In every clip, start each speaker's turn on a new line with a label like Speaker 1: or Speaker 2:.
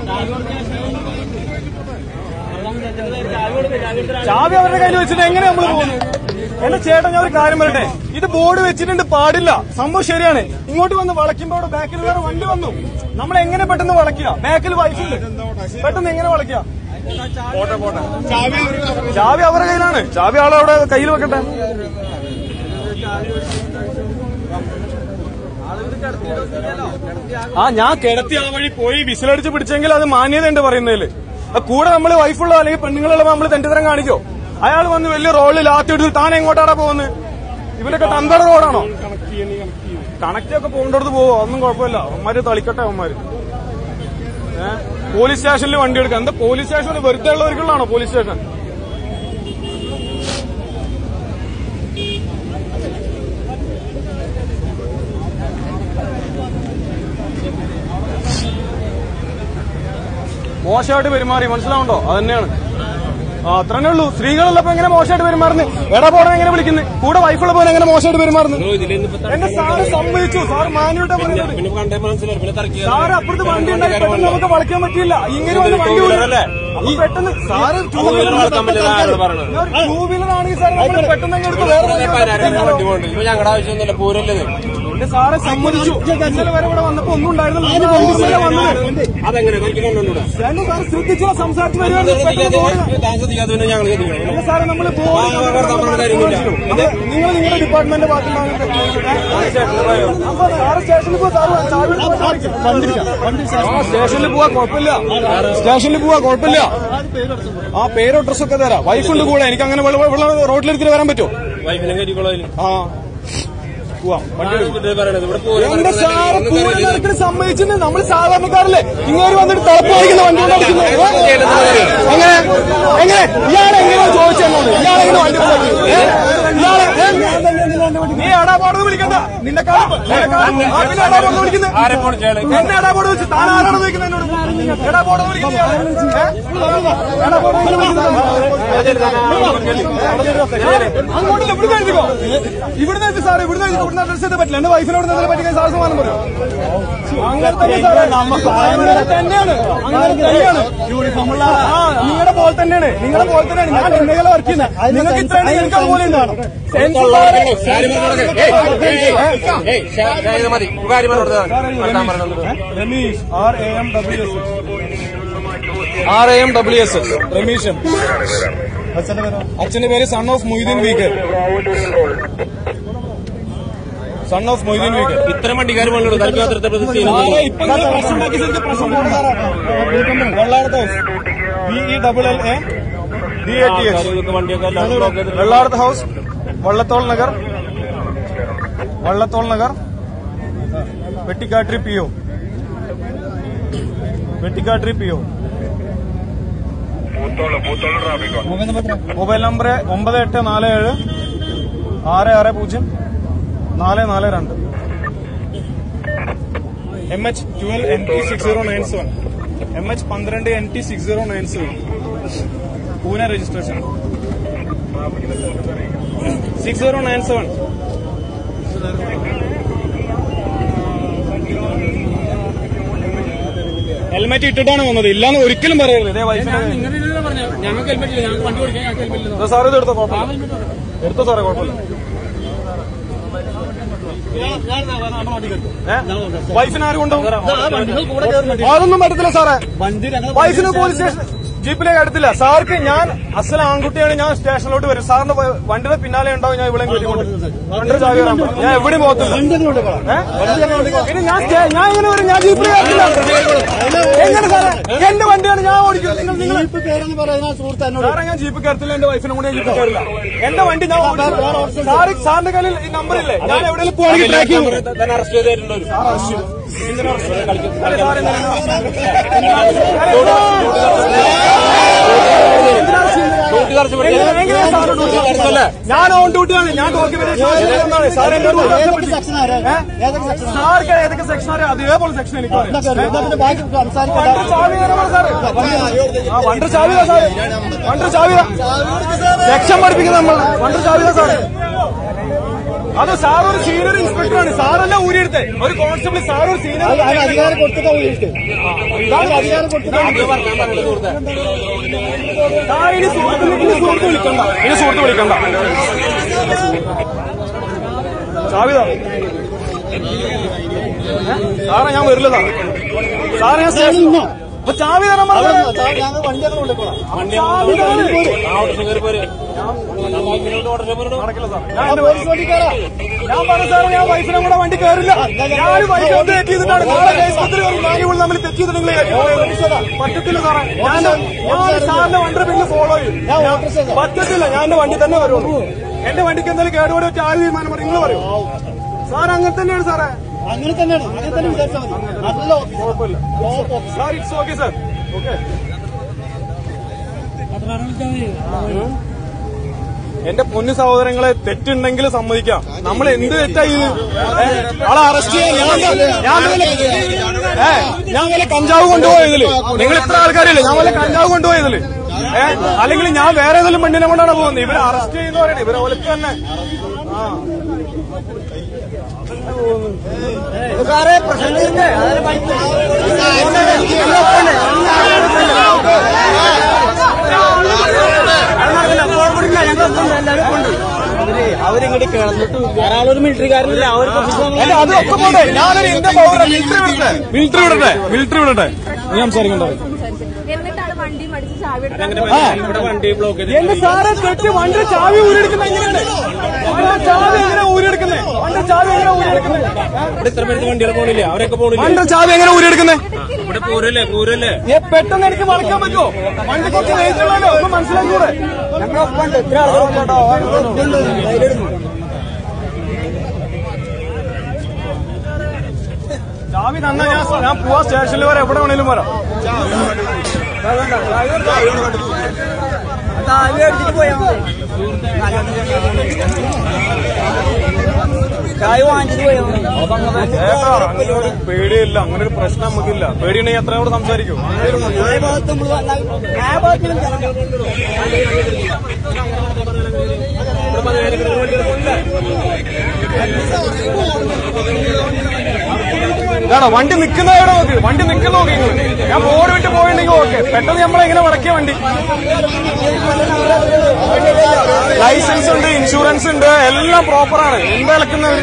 Speaker 1: ചാവി അവരുടെ കയ്യിൽ വെച്ചിട്ട് എങ്ങനെ നമ്മൾ പോകുന്നത് എന്റെ ചേട്ടൻ ഞാൻ ഒരു കാര്യം പറയട്ടെ ഇത് ബോർഡ് വെച്ചിട്ടുണ്ട് പാടില്ല സംഭവം ശരിയാണ് ഇങ്ങോട്ട് വന്ന് വളയ്ക്കുമ്പോ അവിടെ ബാക്കിൽ വേറെ വണ്ടി വന്നു നമ്മൾ എങ്ങനെ പെട്ടെന്ന് വളയ്ക്കുക ബാക്കിൽ വൈഫുണ്ട് പെട്ടെന്ന് എങ്ങനെ വളയ്ക്കുക ചാവി അവരുടെ കയ്യിലാണ് ചാവി ആളവിടെ കയ്യിൽ വെക്കട്ടെ ആ ഞാൻ കിടത്തി ആ വഴി പോയി വിസിലടിച്ച് പിടിച്ചെങ്കിൽ അത് മാന്യതയുണ്ട് പറയുന്നതില് ആ കൂടെ നമ്മൾ വൈഫുള്ള അല്ലെങ്കിൽ പെണ്ണുങ്ങളുള്ള നമ്മൾ തെണ്ടിത്തരം കാണിക്കോ അയാൾ വന്ന് വലിയ റോഡിൽ ലാത്തിട്ട് താൻ എങ്ങോട്ടാടാ പോകുന്നത് ഇവരൊക്കെ തന്തട റോഡാണോ കണക്റ്റ് ഒക്കെ പോകേണ്ടടുത്ത് പോവോ ഒന്നും കുഴപ്പമില്ല അവന്മാര് തളിക്കട്ടെ അവന്മാര് ഏഹ് പോലീസ് സ്റ്റേഷനിൽ വണ്ടി എടുക്കാം എന്താ പോലീസ് സ്റ്റേഷനിൽ വെറുതെ ഉള്ളവർക്കുള്ളതാണോ പോലീസ് സ്റ്റേഷൻ മോശമായിട്ട് പെരുമാറി മനസ്സിലാവുണ്ടോ അത് തന്നെയാണ് ആ അത്രേ ഉള്ളൂ സ്ത്രീകളുള്ളപ്പോ എങ്ങനെ മോശമായിട്ട് പെരുമാറുന്നത് എടാ പോടാൻ എങ്ങനെ വിളിക്കുന്നത് കൂടെ വൈഫുള്ള പോലെ എങ്ങനെ മോശമായിട്ട് പെരുമാറുന്നത് എന്റെ സാറ് സമ്മതിച്ചു സാർ മാന്യോട്ടാ പറയുന്നത്
Speaker 2: പിന്നെ കണ്ടേ മനസ്സിലായി പിന്നെ തറക്കി
Speaker 1: സാറ് അപ്പുറത്ത് വണ്ടി ഉണ്ടായി പെട്ടെന്ന് നമുക്ക് വളയ്ക്കാൻ പറ്റില്ല ഇങ്ങനെ വന്ന് വണ്ടി
Speaker 2: വീലറല്ലേ?
Speaker 1: ഈ പെട്ടെന്ന് സാറ് ടൂ
Speaker 2: വീലർ വളക്കാൻ പറ്റില്ല ആരോട് പറയണത്
Speaker 1: ടൂ വീലർ ആണെങ്കിൽ സാർ നമ്മൾ പെട്ടെന്ന് അങ്ങ് എടുത്ത് വേറെ വണ്ടി
Speaker 2: പതിനായിരം വണ്ടി പോകണ്ട് ഇപ്പൊ ഞങ്ങളുടെ ആവശ്യമൊന്നുമില്ല പൂരല്ലേ ഇത്
Speaker 1: എന്റെ സാറെ സമ്മതിച്ചു ഇന്നലെ വരെ ഇവിടെ വന്നപ്പോ ഒന്നും ഉണ്ടായിരുന്നില്ല ഇന്നലെ വന്നത്
Speaker 2: അതെങ്ങനെ എനിക്ക് കണ്ടുകൊണ്ടുകൂടാ
Speaker 1: എന്നെ സാറ് ശ്രദ്ധിച്ചുള്ള സംസാരിച്ച് വരുവാണ് പെട്ടെന്ന് പോകണം
Speaker 2: താൻ ശ്രദ്ധിക്കാതെ പിന്നെ ഞങ്ങൾ ശ്രദ്ധിക്കണം
Speaker 1: അല്ല സാറേ നമ്മള് ബോർഡ്
Speaker 2: ആ, വെറുതെ നമ്മുടെ കാര്യമൊന്നുമില്ല.
Speaker 1: നിങ്ങൾ നിങ്ങളുടെ ഡിപ്പാർട്ട്മെന്റ് ഭാഗത്തുനിന്നാണ് അപ്പൊ സാറ് സ്റ്റേഷനിൽ പോവാ സാറ് ചാവി എടുത്ത് ആ, സ്റ്റേഷനിൽ പോവാ കുഴപ്പമില്ല സ്റ്റേഷനിൽ പോവാ കുഴപ്പമില്ല ആ പേരും അഡ്രസ്സും ഒക്കെ തരാം വൈഫുണ്ട് കൂടെ എനിക്ക് അങ്ങനെ റോഡിലെടുത്തിട്ട് വരാൻ പറ്റുമോ
Speaker 2: വൈഫിനെ കയറ്റിക്കോളാം
Speaker 1: ആ പോവാം വണ്ടി എടുക്ക്.
Speaker 2: പറയണത് ഇവിടെ പൂരം
Speaker 1: എന്റെ
Speaker 2: നടക്കുന്ന
Speaker 1: സാറ്
Speaker 2: ഒന്നും
Speaker 1: പൂരം
Speaker 2: കാര്യമില്ല.
Speaker 1: നടക്കുന്ന സമ്മതിച്ചിട്ട് നമ്മൾ സാധാരണക്കാരല്ലേ ഇങ്ങനെ വന്നിട്ട് തിളപ്പ് വഹിക്കുന്ന വണ്ടി കൊണ്ട് അടിക്കുന്നു എങ്ങനെ എങ്ങനെ ഇയാളെ എങ്ങനെ ചോദിച്ചെന്നോട് ഇയാളെ എങ്ങനെ വണ്ടി കൊണ്ട് അടിക്കും? ഏ? ഇയാളെ ഏ? നീ എടാ പോണെന്ന് വിളിക്കണ്ട നിന്റെ കാലം നിന്റെ കാലം ആ, പിന്നെ എടാ പോണെന്ന് വിളിക്കുന്നത്
Speaker 2: ആരെ ഫോൺ ചെയ്യാൻ
Speaker 1: എന്നെ എടാ പോട് വിളിച്ച് താൻ ആരാണ് വിളിക്കുന്നത് എന്നോട് എടാ പോണെന്ന് വിളിക്കുന്നത് ഇയാളെ? ഏ? എടാ പോണെന്ന് വിളിക്കുന്നത് അങ്ങോട്ടില്ല ഇവിടുന്ന് എഴുതിക്കോ ഇവിടുന്ന് എഴുതി സാറേ ഇവിടുന്ന് എഴുതി ഇവിടുന്ന് അഡ്രസ് ചെയ്ത് പറ്റില്ല എന്റെ വൈഫിനോട് നിന്നതിനെ പറ്റി സാർ സമാനം പറയും അങ്ങനെ തന്നെ സാറേ അങ്ങനെ തന്നെയാണ് അങ്ങനെ തന്നെയാണ് യൂണിഫോമുള്ള ആ നിങ്ങളുടെ പോലെ തന്നെയാണ് നിങ്ങളുടെ പോലെ തന്നെയാണ് ഞാൻ നിങ്ങളെ വർക്ക് ചെയ്യുന്നത് നിങ്ങൾക്ക് ഇത്രയാണ് എനിക്ക് അതുപോലെ ഉണ്ടാവണം സെൻസ്
Speaker 2: കാര്യം പറഞ്ഞോട്ടെ. ഏയ്, ഏയ്, ഏയ്, ഏയ്, ഷാ- ഷാ, ഇത് മതി കാര്യം പറഞ്ഞോട്ടെ ഞാൻ പറഞ്ഞോളൂ.
Speaker 1: Rameesh R A M W S R A M W S S രമീഷൻ അച്ഛന്റെ പേര് സൺ ഓഫ് മൊയ്തീൻ വീക്കർ സൺ ഓഫ് മൊയ്തീൻ വീക്കർ
Speaker 2: ഇത്രയും വണ്ടിക്കാർ പറഞ്ഞോളൂ തനിക്ക് മാത്രത്തെ പ്രതി
Speaker 1: സാറേ, ഇപ്പൊ നിങ്ങൾ പ്രശ്നം ഉണ്ടാക്കി ശരിക്കും പ്രശ്നം പോകണം സാറേ. Vellarath house B E double L A D A T H
Speaker 2: വണ്ടിയൊക്കെ എല്ലാം ബ്ലോക്ക് ചെയ്തിട്ട്
Speaker 1: Vellarath house Vallathol Nagar Vallathol Nagar Vettikkattiri P O Vettikkattiri P O mobile number ഒമ്പത് എട്ട് നാല് ഏഴ് ആറ് ആറ് പൂജ്യം നാല് നാല് രണ്ട് M H twelve N T six zero nine seven M H പന്ത്രണ്ട് N T six zero nine seven Pune registration six zero nine seven helmet ഇട്ടിട്ടാണ് വന്നത് ഇല്ലാന്ന് ഒരിക്കലും പറയരുത് ഇതേ വൈഫിനെ
Speaker 2: ഞങ്ങൾക്ക് ഹെൽമെറ്റ് ഇല്ല ഞങ്ങൾക്ക് വണ്ടി ഓടിക്കാൻ ഞങ്ങൾക്ക് ഹെൽമെറ്റ് ഇല്ല
Speaker 1: സാർ ഇത് എടുത്തോ കുഴപ്പമില്ല എടുത്തോ സാറേ കുഴപ്പമില്ല ഏ? വൈഫിനെ ആരും കൊണ്ടുപോകും അതൊന്നും പറ്റത്തില്ല സാറേ വൈഫിന് പോലീസ് സ്റ്റേഷൻ ജീപ്പിലേക്ക് അടുത്തില്ല സാർക്ക് ഞാൻ അസൽ ആൺകുട്ടിയാണ് ഞാൻ സ്റ്റേഷനിലോട്ട് വരും സാറിന്റെ വ- വണ്ടിയുടെ പിന്നാലെ ഉണ്ടാവും ഞാൻ ഇവിടെ കയറ്റിക്കൊണ്ട് വണ്ടിയുടെ ചാവി തരാൻ പറ. ഞാൻ എവിടെയും പോകത്തില്ല ഏ? പിന്നെ ഞാൻ സ്റ്റേ- ഞാൻ ഇങ്ങനെ വരും ഞാൻ ജീപ്പിൽ കയറില്ല എങ്ങനെ സാറേ എന്റെ വണ്ടിയാണ് ഞാൻ ഓടിക്കും നിങ്ങൾ നിങ്ങൾ സാറേ ഞാൻ ജീപ്പ് കയറത്തില്ല എന്റെ വൈഫിനെ കൂടെ ഞാൻ ജീപ്പ് കയറില്ല എന്റെ വണ്ടി ഞാൻ ഓടിക്കും. സാറ് സാറിന്റെ കയ്യിൽ ഈ നമ്പർ ഇല്ലേ ഞാൻ എവിടെയെങ്കിലും പോവാണെങ്കിൽ ട്രാക്ക് ചെയ്യും
Speaker 2: തന്നെ അറസ്റ്റ് ചെയ്തിട്ടുണ്ട് ഒരു ഡ്യൂട്ടി തറച്ച്
Speaker 1: എങ്ങനെ- എങ്ങനെയാ സാറ് ഡ്യൂട്ടി
Speaker 2: അല്ലേ
Speaker 1: ഞാൻ ഓൺ ഡ്യൂട്ടിയാണ് ഞാൻ ഡോക്യുമെന്റ് സാർ എന്നോട് ബന്ധപ്പെട്ട് സാർക്ക് ഏതൊക്കെ സെക്ഷൻ അറിയാം അതേപോലെ സെക്ഷൻ എനിക്ക് അറിയാം. വണ്ടർ ചാവി തരാൻ പറ സാറ് ആ വണ്ടർ ചാവി താ സാറ് വണ്ടർ ചാവി താ. സെക്ഷൻ പഠിപ്പിക്കുന്ന നമ്മൾ വണ്ടർ ചാവി താ സാറ് അത് സാർ ഒരു സീനിയർ ഇൻസ്പെക്ടറാണ് സാറല്ല ഊരിയെടുത്തേ ഒരു കോൺസ്റ്റബിൾ സാർ ഒരു സീനിയർ
Speaker 3: അധികാരം കൊടുത്തിട്ടാ ഊരിയിട്ട് അധികാരം കൊടുത്തിട്ടാ
Speaker 1: സാർ ഇനി സുഹൃത്ത് ഇനി സുഹൃത്ത് വിളിക്കണ്ട ഇനി സുഹൃത്ത് വിളിക്കണ്ട ചാവിതാ സാറേ ഞാൻ വരില്ല സാർ സാറേ ഞാൻ സ്റ്റേഷൻ അപ്പൊ ചാവി തരാൻ പറഞ്ഞത്
Speaker 3: ഞങ്ങൾ വണ്ടി അങ്ങനെ കൊണ്ടുപോകണം
Speaker 1: ചാവി തരാൻ.
Speaker 2: നടക്കില്ല സാർ
Speaker 1: ഞാൻ എന്റെ വൈഫ് ഞാൻ പറഞ്ഞു സാറേ ഞാൻ വൈഫിനെ കൂടെ വണ്ടി കയറില്ല ഞാൻ വൈഫ് എന്ത് തെറ്റ് ചെയ്തിട്ടാണ് നാളെ ഫേസ്ബുക്കിൽ വരും ഞാൻ ഇവിടെ തമ്മിൽ തെറ്റ് ചെയ്തിട്ടുണ്ടെങ്കിൽ പറ്റത്തില്ല സാറേ ഞാൻ ഞാൻ സാറിന്റെ വണ്ടിയുടെ പിന്നെ ഫോളോ ചെയ്യും ഞാൻ- പറ്റത്തില്ല ഞാൻ എന്റെ വണ്ടി തന്നെ വരുള്ളൂ എന്റെ വണ്ടിക്ക് എന്തെങ്കിലും കേടുപാട് വെച്ച് ആര് തീരുമാനം പറയും നിങ്ങൾ പറയും സാർ അങ്ങനെ തന്നെയാണ് സാറേ
Speaker 3: അങ്ങനെ തന്നെയാണ് അങ്ങനെ തന്നെ വിചാരിച്ചാൽ മതി നല്ല
Speaker 1: കുഴപ്പമില്ല sir it's okay sir okay എന്റെ പൊന്നു സഹോദരങ്ങളെ തെറ്റുണ്ടെങ്കിൽ സമ്മതിക്കാം നമ്മൾ എന്ത് തെറ്റാ ഇത് ഏ, ആളെ അറസ്റ്റ് ചെയ്യാൻ ഞാൻ ഞാൻ വല്ല- ഏ ഞാൻ വല്ല കഞ്ചാവ് കൊണ്ടുപോയതില് നിങ്ങൾ ഇത്ര ആൾക്കാരില്ലേ ഞാൻ വല്ല കഞ്ചാവ് കൊണ്ടുപോയതില് ഏ അല്ലെങ്കിൽ ഞാൻ വേറെ ഏതെങ്കിലും പെണ്ണിനെ കൊണ്ടാണ് പോകുന്നത് ഇവരെ അറസ്റ്റ് ചെയ്യുന്നവരാണ് ഇവരെ ഒലക്ക് തന്നെ ആ
Speaker 3: സാറേ പ്രസംഗിച്ചിട്ട് അവരിങ്ങോട്ട് കിടന്നിട്ട് ഒരാളൊരു മിലിറ്ററിക്കാരനല്ല അവർ
Speaker 1: അല്ല അതൊക്കെ പോട്ടെ ഞാനൊരു ഇന്ത്യൻ പൗരൻ മിലിറ്ററി വിടട്ടെ മിലിറ്ററി വിടട്ടെ മിലിറ്ററി വിടട്ടെ നീ സംസാരിക്കണ്ടോ
Speaker 4: എന്നിട്ടാണ് വണ്ടി മടിച്ച് ചാവി എടുക്കാൻ
Speaker 1: എന്റെ സാറെ തെറ്റ് വണ്ടി ചാവി ഊരെടുക്കുന്ന എങ്ങനെയാണ് വണ്ടി ചാവി എങ്ങനെ ഊരെടുക്കുന്നേ വണ്ടി ചാവി എങ്ങനെ ഊരെടുക്കുന്നേ
Speaker 2: ഇത്ര പേര് വണ്ടികൾ പോണില്ലേ അവരൊക്കെ പോണില്ലേ
Speaker 1: വണ്ടി ചാവി എങ്ങനെ ഊരെടുക്കുന്നേ
Speaker 2: ഇവിടെ പൂരല്ലേ പൂരല്ലേ
Speaker 1: ഏ, പെട്ടെന്ന് എനിക്ക് മറക്കാൻ പറ്റുമോ വണ്ടി കുറച്ച് വെയിറ്റുള്ളല്ലോ ഒന്ന് മനസ്സിലാക്കൂടെ
Speaker 3: ഞങ്ങളൊപ്പം ഇത്ര ആളുകളുണ്ടോ
Speaker 1: ചാവി തന്നാ ഞാൻ ഞാൻ പോവാ സ്റ്റേഷനിൽ വരെ എവിടെ വേണേലും വരാം
Speaker 3: അടിച്ചിട്ട് പോയാ ചായ വാങ്ങിച്ചിട്ട് പോയാ
Speaker 1: ഏട്ടാ, അങ്ങനെ ഒരു പേടിയില്ല അങ്ങനെ ഒരു പ്രശ്നം നമുക്കില്ല പേടിയുണ്ടെങ്കിൽ എത്രയോട് സംസാരിക്കും
Speaker 3: ആ ഭാഗത്ത് നമ്മൾ ആ ഭാഗത്ത്
Speaker 1: ഇതാണോ വണ്ടി നിൽക്കുന്ന എവിടെ നോക്ക് വണ്ടി നിൽക്കുന്ന നോക്കി നിങ്ങള്. ഞാൻ ബോർഡ് വിട്ട് പോയിട്ടുണ്ടെങ്കിൽ ഓക്കെ പെട്ടെന്ന് നമ്മളെങ്ങനെ വടക്കിയ വണ്ടി ലൈസൻസ് ഉണ്ട് ഇൻഷുറൻസ് ഉണ്ട് എല്ലാം പ്രോപ്പറാണ് എന്താ ഇളക്കുന്നത്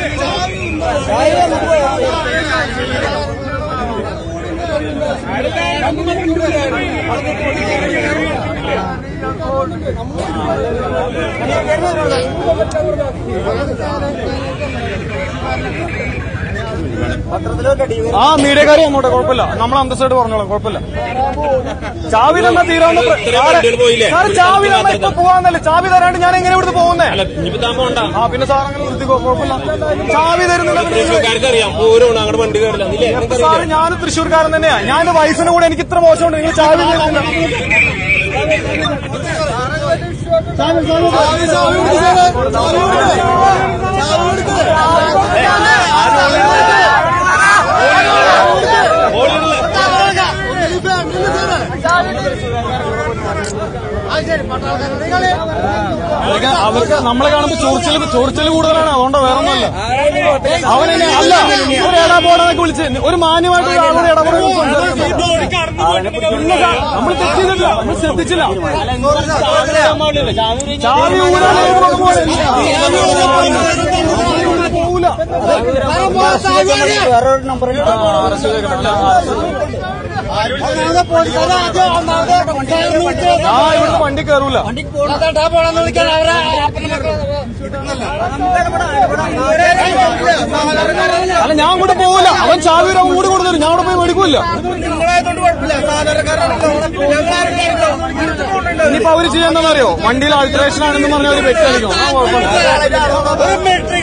Speaker 1: ആ മീഡിയക്കാരി അങ്ങോട്ടെ കുഴപ്പമില്ല നമ്മൾ അന്തസ്സായിട്ട് പറഞ്ഞോളാം കുഴപ്പമില്ല ചാവി തന്നാ തീരാവുന്ന പ്ര- സാറേ
Speaker 2: വണ്ടികൾ പോയില്ലേ?
Speaker 1: സാറ് ചാവി തന്നാ ഇപ്പൊ പോവാന്നല്ലേ ചാവി തരാണ്ട് ഞാൻ എങ്ങനെ ഇവിടുന്ന് പോകുന്നേ
Speaker 2: അല്ല ഇനിയിപ്പോ താൻ പോണ്ട
Speaker 1: ആ പിന്നെ സാർ അങ്ങനെ നിർത്തിക്കോ കുഴപ്പമില്ല ചാവി തരുന്നില്ല പിന്നെ നിങ്ങള്
Speaker 2: തൃശ്ശൂർക്കാർക്ക് അറിയാം പൂരമാണ് അങ്ങോട്ട് വണ്ടി കയറില്ല ഇല്ലേ നിങ്ങൾക്ക്
Speaker 1: സാറ് ഞാൻ തൃശ്ശൂർക്കാരൻ തന്നെയാ ഞാൻ എന്റെ വയസ്സിന് കൂടെ എനിക്ക് ഇത്ര മോശമുണ്ട് നിങ്ങൾ ചാവി തരുന്നില്ല അവർക്ക് അവർക്ക് നമ്മളെ കാണുമ്പോ ചൊറിച്ചൽ ചൊറിച്ചൽ കൂടുതലാണ് അതുകൊണ്ട് വേറൊന്നുമല്ല അവനെന്നെ അല്ല ഒരു ഇടപാടൊക്കെ വിളിച്ച് ഒരു മാന്യമായിട്ട് ഒരാളോട് ഇടപെടുക നമ്മൾ തെറ്റിയില്ല നമ്മൾ ശ്രദ്ധിച്ചില്ല ചാവി ഊരാൻ പോകൂല
Speaker 3: വേറൊരു നമ്പർ
Speaker 1: ആ ഇവിടുത്തെ വണ്ടി കയറൂല അല്ല ഞാൻ കൂടെ പോവില്ല അവൻ ചാവി വരെ അവൻ കൂടി കൊടുത്തരും ഞാൻ അവിടെ പോയി മേടിക്കൂല ഇനിയിപ്പോ അവര് ചെയ്യാന്നറിയോ വണ്ടിയിൽ ആൾട്രേഷൻ ആണെന്ന് പറഞ്ഞ അവര് വെച്ചടിക്കും ആ കുഴപ്പമില്ല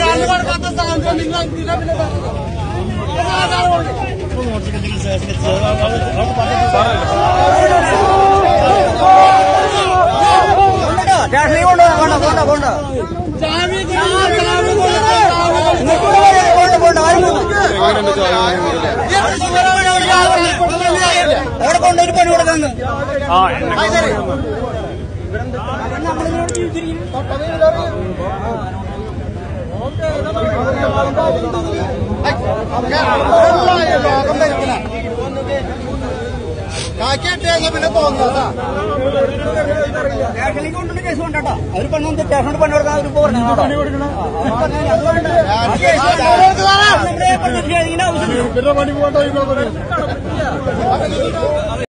Speaker 3: അവിടെ കൊണ്ടൊരു പണി കൊടുക്കുന്നു
Speaker 1: ആ എന്നെ
Speaker 3: ലോകം ഭരിക്കണ കാക്കിയിട്ടേന്ന് പിന്നെ തോന്നുന്നതാ സ്റ്റേഷനിലേക്ക് കൊണ്ടുള്ള കേസ് കൊണ്ടാട്ടോ അവര് പെണ്ണു സ്റ്റേഷനോട് പണി കൊടുക്കാൻ അവർ പറഞ്ഞു ആവശ്യം